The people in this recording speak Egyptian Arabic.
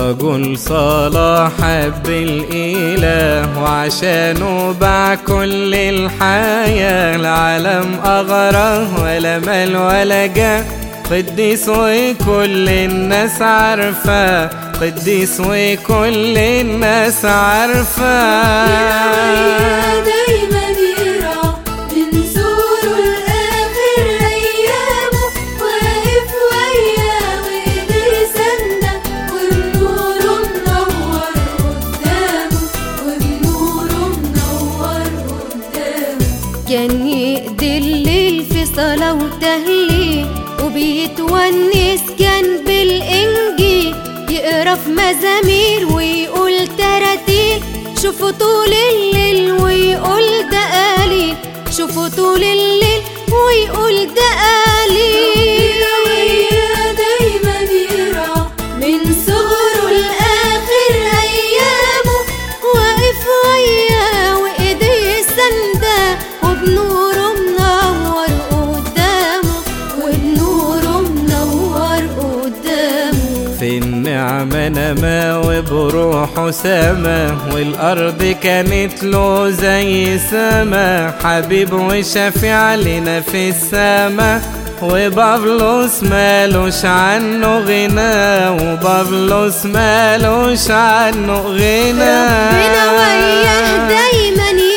رجل صلاح حب الإله وعشانه باع كل الحياة العالم أغره ولا مال ولا جاه قديس وكل الناس عارفة قديس وكل الناس عارفة دايما يرى من سوره لآخر أيامه واقف وياه وإيديه سندة والنور منور قدامه والنور منور قدامه كان يقضي الليل في صلاة وتهليل وبيتونس كان بالإنجيل يقرا في مزامير ويقول تراتيل شوفوا طول الليل ويقول ده قليل شوفوا طول الليل ويقول ده قليل دايما يقرا من صغره لآخر أيامه واقف وياه وإيديه سندة وبنوره منور قدامه وبنوره منور قدامه في النعمة نما وبروحه سما والأرض كانت له زي سما حبيب وشفيع لنا في السما وبابلوس مالوش عنه غنى وبابلوس مالوش عنه غنى ربنا وياه دايما